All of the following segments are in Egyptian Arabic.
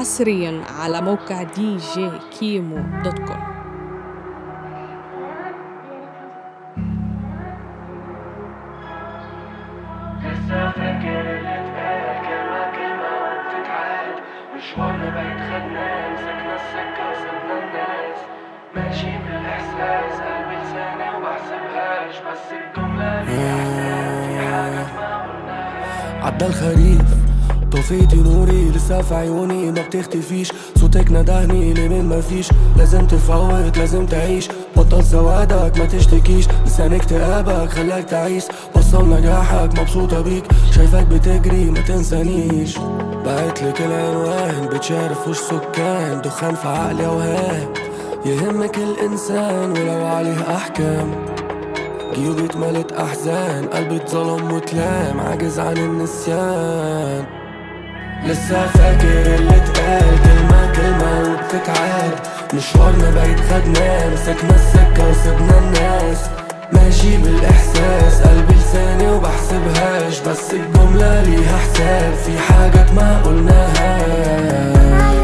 حصريا على موقع دي جي كيمو دوت كوم لسه فاكر اللي اتقال كلمة كلمة وبتتعاد مشوارنا بعيد خدناه مسكنا السكة وسبنا الناس ماشي بالإحساس قلبي لساني وبحسبهاش بس الجملة ليها حساب في حاجات ما قلناهاش عدى الخريف طفيتي نوري لسه في عيوني ما بتختفيش صوتك ندهني لمن ما فيش لازم تفوت لازم تعيش بطل سوادك ما تشتكيش لسان اكتئابك خلاك تعيش وصل نجاحك مبسوطة بيك شايفك بتجري ما تنسانيش بعتلك العنوان بتشارف وش سكان دخان في عقلي اوهام يهمك الانسان ولو عليه احكام جيوبي اتملت احزان قلبي اتظلم واتلام عاجز عن النسيان لسه فاكر اللي اتقال كلمة كلمة وبتتعاد مشوارنا بعيد خدناه مسكنا السكة وسبنا الناس ماشي بالإحساس قلبي لساني وبحسبهاش بس الجملة ليها حساب في حاجات ما قلناهاش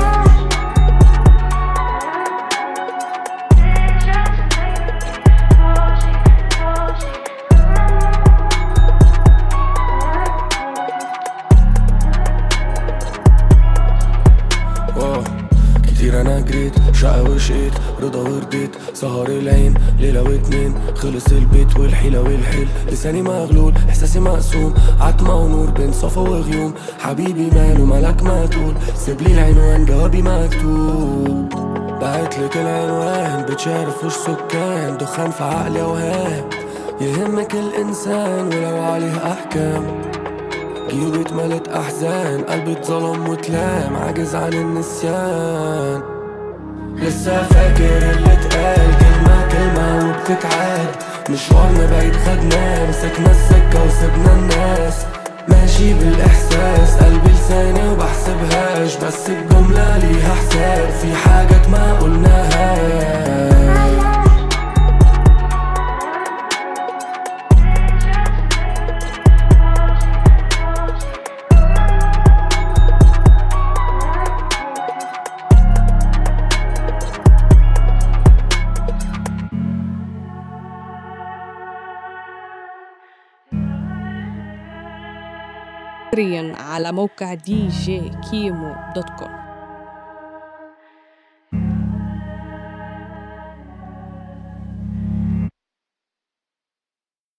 واو كتير انا جريت شقة وشقيت رضا ورديت سهر العين ليلة واتنين خلص البيت والحيلة والحيل لساني مغلول احساسي مقسوم عتمة ونور بين صفا وغيوم حبيبي ماله مالك ما تقول سيبلي العنوان جوابي مكتوب بعتلك العنوان بتشارف وش سكان دخان في عقلي اوهام يهمك الانسان ولو عليه احكام جيوبي اتملت احزان قلبي اتظلم واتلام عاجز عن النسيان لسه فاكر اللي اتقال كلمة كلمة وبتتعاد مشوارنا بعيد خدناه مسكنا السكة وسبنا الناس ماشي بالإحساس قلبي لساني وبحسبهاش بس الجملة ليها حساب في حاجات ما قلناهاش حصريا على موقع دي جي كيمو دوت كوم